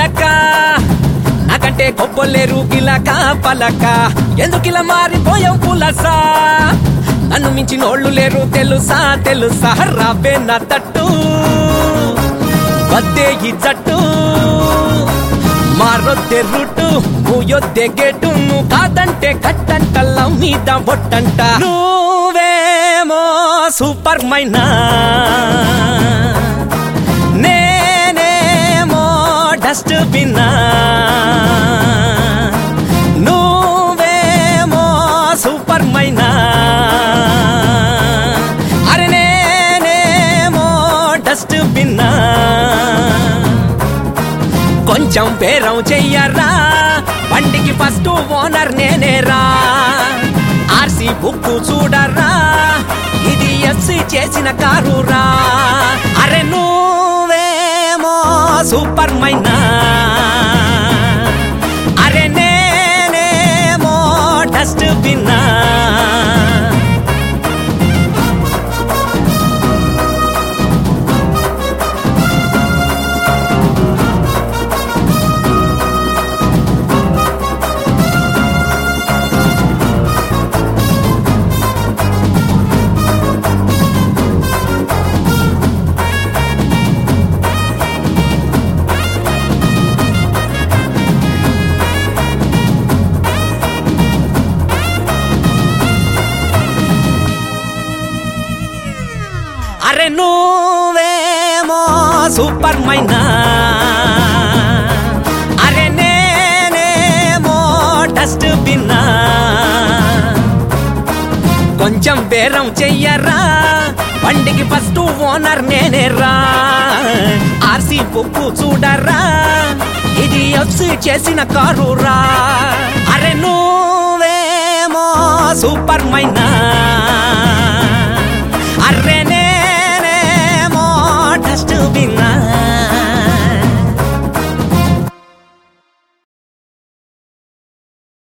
చిలక నాకంటే గొప్పలేరు గిలక పలక ఎందుకిలా మారిపోయావు పులసా నన్ను మించి నోళ్ళు లేరు తెలుసా తెలుసా రావే నా తట్టు వద్దే ఈ జట్టు మారొద్దే రూటు మూయొద్దే గేటు నువ్వు కాదంటే కట్టంట లవ్ మీద బొట్టంట నువ్వేమో సూపర్ మైనా నేనేమో డస్ట్ బిన్నా నువ్వేమో సూపర్ మైనా అరే నేనేమో డస్ట్ బిన్నా కొంచెం బేరం చెయ్యరా బండికి ఫస్ట్ ఓనర్ నేనేరా ఆర్సీ బుక్ చూడరా ఇది ఎస్సీ చేసిన కారురా అరే నువ్వేమో సూపర్ మైనా అరే నేనేమో డస్ట్ బిన్నా అరే నువ్వేమో సూపర్ మైనా అరే నేనేమో డస్ట్ బిన్నా కొంచెం బేరం చెయ్యరా బండికి ఫస్ట్ ఓనర్ నేనేరా ఆర్సీ బుక్ చూడరా ఇది వచ్చి చేసిన కారురా అరే నువ్వేమో సూపర్ మైనా